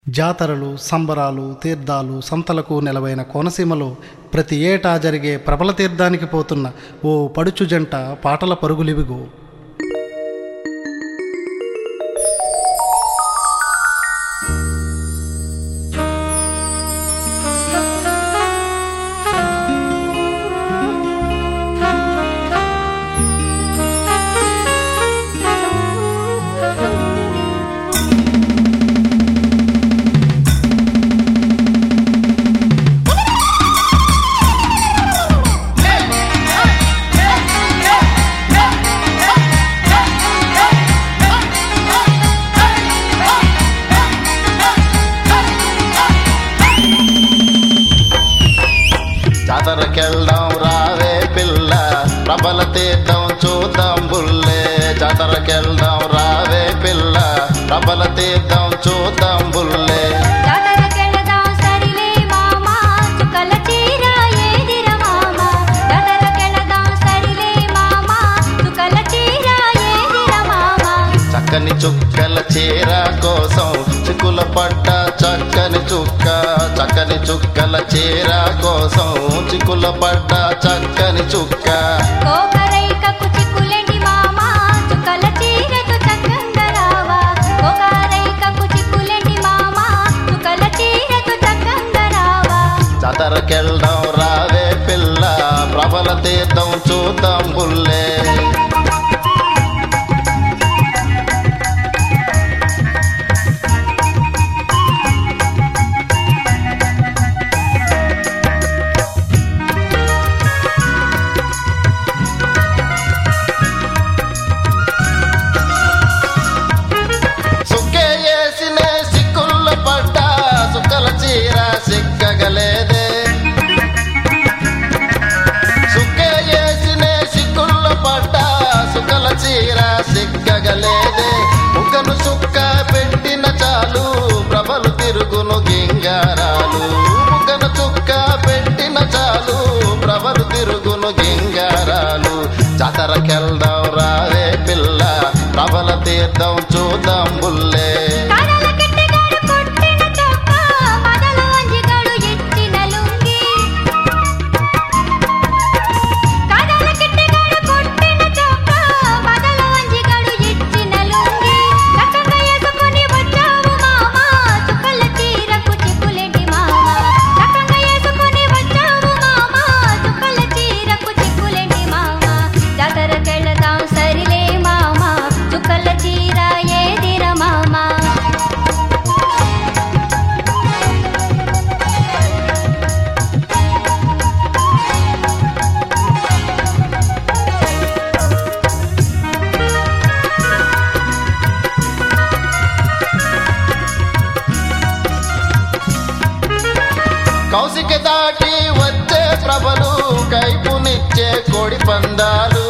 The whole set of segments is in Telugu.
జాతరలు సంబరాలు తీర్థాలు సంతలకు నెలవైన కోనసీమలో ప్రతి ఏటా జరిగే ప్రబల తీర్థానికి పోతున్న ఓ పడుచు జంట పాటల పరుగులివిగో జాతరకెళ్దాం రావే పిల్ల ప్రబల తీర్థం చూద్దాం బుల్లే జాతరకెళ్దాం రావే పిల్ల ప్రబల తీర్థం చూద్దాం బుల్లే జాతరకెళదాం సరిలే మామా చుక్కల చీర ఏదిర మామా జాతరకెళదాం సరిలే మామా చుక్కల చీర ఏదిర మామా చక్కని చుక్కల చీర కోసం చిక్కుల పడ్డ చక్కని చుక్క చక్కని చుక్కల చీర కోసం చిక్కుల పడ్డ చక్కని చుక్క కోకరైకకు చిక్కులేంటి మామా చుక్కల చీరతో చక్కంగా రావా కోకరైకకు చిక్కులేంటి మామా చుక్కల చీరతో చక్కంగా రావా జాతరకెళ్దాం రావే పిల్ల ప్రబల తీర్థం చూద్దాం బుల్లే సుక్కే వేసినే సిక్కుల్ల పడ్డ సుక్కల చీర సిక్కగలేదే సుక్కే వేసినే సిక్కుల్ల పడ్డ సుక్కల చీర సిక్కగలేదే ముఖను సుక్క పెట్టిన చాలు ప్రభలు తిరుగును గింగారాలు ముఖను చుక్క పెట్టిన చాలు ప్రభలు తిరుగును గింగారాలు జాతరకెళ్దాం రావే పిల్ల ప్రబల తీర్థం చూద్దాం బుల్లే కడల కిట్టగాడు కొట్టిన చొక్క మదల వంజిగాడు ఇచ్చిన లుంగి కడల కిట్టగాడు కొట్టిన చొక్క మదల వంజిగాడు ఇచ్చిన లుంగి చక్కగా వేసుకొని వచ్చావు మామా చుక్కల చీరకు చిక్కులేంటి మామా చక్కగా వేసుకొని వచ్చావు మామా చుక్కల చీరకు చిక్కులేంటి మామా జాతరకెళదాం సరిలే మామా చుక్కల చీర ఏదిర మామా కౌశిక దాటి వచ్చే ప్రభలు కైపునిచ్చే కోడి పందాలు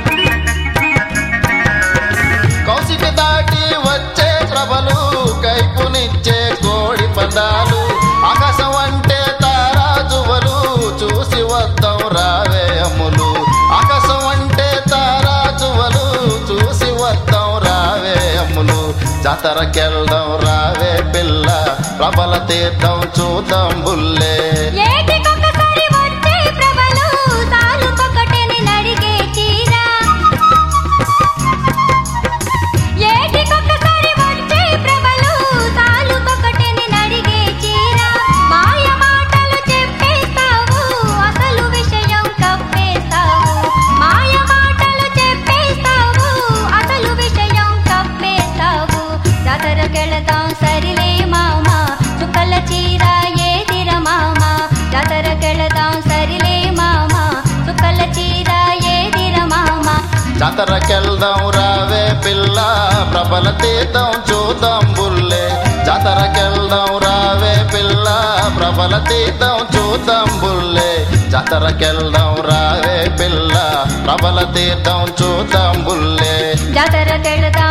కౌశిక దాటి వచ్చే ప్రభలు కైపునిచ్చే కోడి పందాలు ఆకాశం అంటే తారాజువలు చూసి వద్దాం రావే అమ్ములు ఆకాశం అంటే తారాజువలు చూసి వద్దాం రావే అమ్ములు జాతరకెళ్దాం రావే పిల్ల ప్రబల తీర్థం చూద్దాం బుల్లే ఏటికొకసారి వచ్చే ప్రభలు సాలుకొకటని నడిగే చీర ఏటికొకసారి వచ్చే ప్రభలు సాలుకొకటని నడిగే చీర మాయ మాటలు చెప్పేస్తావు అసలు విషయం కప్పేస్తావు మాయ మాటలు చెప్పేస్తావు అసలు విషయం కప్పేస్తావు జాతరకెళదాం సరిలే మామా చుక్కల చీర ఏదిర మామా జాతరకెళదాం సరిలే మామా చుక్కల చీర ఏదిర మామా జాతరకెళ్దాం రావే పిల్ల ప్రబల తీర్థం చూద్దాం బుల్లే జాతరకెళ్దాం రావే పిల్ల ప్రబల తీర్థం చూద్దాం బుల్లే జాతరకెళ్దాం రావే పిల్ల ప్రబల తీర్థం చూద్దాం బుల్లే జాతరకెళదాం